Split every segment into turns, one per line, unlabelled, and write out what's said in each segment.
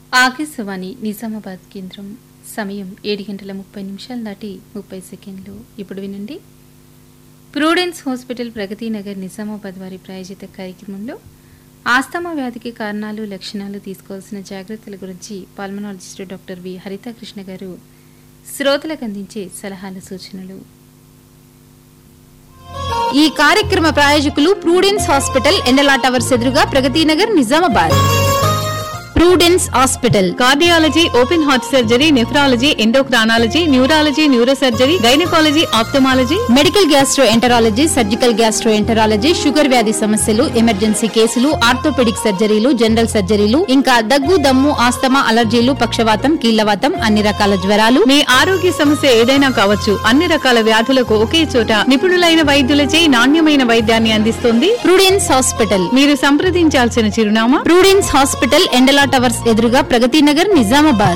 ఆకాశవాణి నిజామాబాద్ కేంద్రం సమయం ఏడు గంటల ముప్పై నిమిషాలు దాటి ముప్పై సెకండ్లు ఇప్పుడు వినండి ప్రూడెన్స్ హాస్పిటల్ ప్రగతి నగర్ నిజామాబాద్ వారి ప్రాయోజిత కార్యక్రమంలో ఆస్తమా వ్యాధికి కారణాలు లక్షణాలు తీసుకోవాల్సిన జాగ్రత్తల గురించి పల్మనాలజిస్టు డాక్టర్ వి హరితాకృష్ణ గారు శ్రోతలకు అందించే సలహాలు సూచనలు
ఈ కార్యక్రమ ప్రాయోజకులు ప్రూడెన్స్ హాస్పిటల్ ఎండలా టవర్స్ ఎదురుగా Pragati Nagar Nizamabad Prudence hospital
cardiology open heart surgery nephrology endocrinology neurology neurosurgery gynaecology ophthalmology
medical gastroenterology surgical gastroenterology sugar వ్యాధి సమస్యలు ఎమర్జెన్సీ కేసులు ఆర్థోపెడిక్ సర్జరీలు జనరల్ సర్జరీలు ఇంకా దగ్గు దమ్ము ఆస్తమా అలర్జీలు పక్షవాతం కీళ్లవాతం అన్ని రకాల జ్వరాలు
మీ ఆరోగ్య సమస్య ఏదైనా కావచ్చు అన్ని రకాల వ్యాధులకు ఒకే చోట నిపుణులైన వైద్యులచే నాణ్యమైన వైద్యాన్ని అందిస్తుంది
ప్రూడెన్స్ హాస్పిటల్
మీరు సంప్రదించాల్సిన చిరునామా
ప్రూడెన్స్ హాస్పిటల్ ఎండలా టవర్స్ ఎదురుగా ప్రగతి నగర్ నిజామాబాద్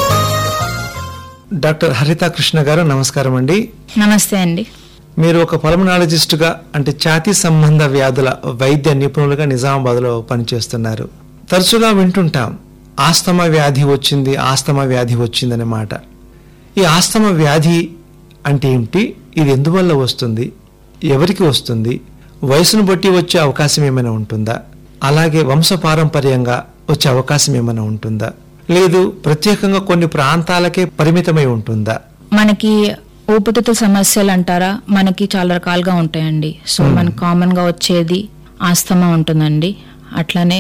డాక్టర్ హరిత కృష్ణ గారు నమస్కారం అండి
నమస్తే అండి
మీరు ఒక పల్మనాలజిస్టుగా అంటే ఛాతీ సంబంధ వ్యాధుల వైద్య నిపుణులుగా నిజామాబాద్లో పనిచేస్తున్నారు తరచుగా వింటుంటాం ఆస్తమా వ్యాధి వచ్చింది ఆస్తమా వ్యాధి వచ్చిందనే మాట ఈ ఆస్తమా వ్యాధి అంటే ఏమిటి ఇది ఎందువల్ల వస్తుంది ఎవరికి వస్తుంది వయసును బట్టి వచ్చే అవకాశం ఏమైనా ఉంటుందా అలాగే వంశపారంపర్యంగా వచ్చే అవకాశం ఏమైనా ఉంటుందా లేదు ప్రత్యేకంగా కొన్ని ప్రాంతాలకే పరిమితమై ఉంటుందా
మనకి ఊపిరితిత్తుల సమస్యలు అంటారా మనకి చాలా రకాలుగా ఉంటాయండి సో మనకు కామన్ గా వచ్చేది ఆస్తమా ఉంటుందండి అట్లానే